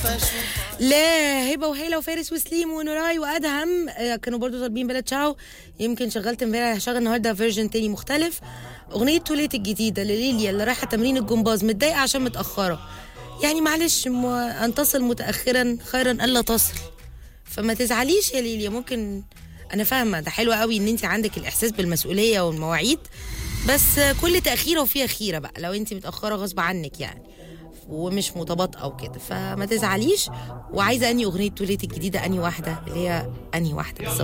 لا هبه وهيله وفارس وسليم ونوراي وادهم آه، كانوا برضو طالبين بلا تشاو يمكن شغلت امبارح هشغل النهارده فيرجن تاني مختلف اغنيه توليت الجديده لليليا اللي رايحه تمرين الجمباز متضايقه عشان متاخره يعني معلش م... ان تصل متاخرا خيرا الا تصل فما تزعليش يا ليليا ممكن انا فاهمه ده حلو قوي ان انت عندك الاحساس بالمسؤوليه والمواعيد بس آه، كل تاخيره وفيها خيره بقى لو انت متاخره غصب عنك يعني ومش متباطئه وكده فما تزعليش وعايزه اني اغنيه توليت الجديده اني واحده اللي هي اني واحده بالظبط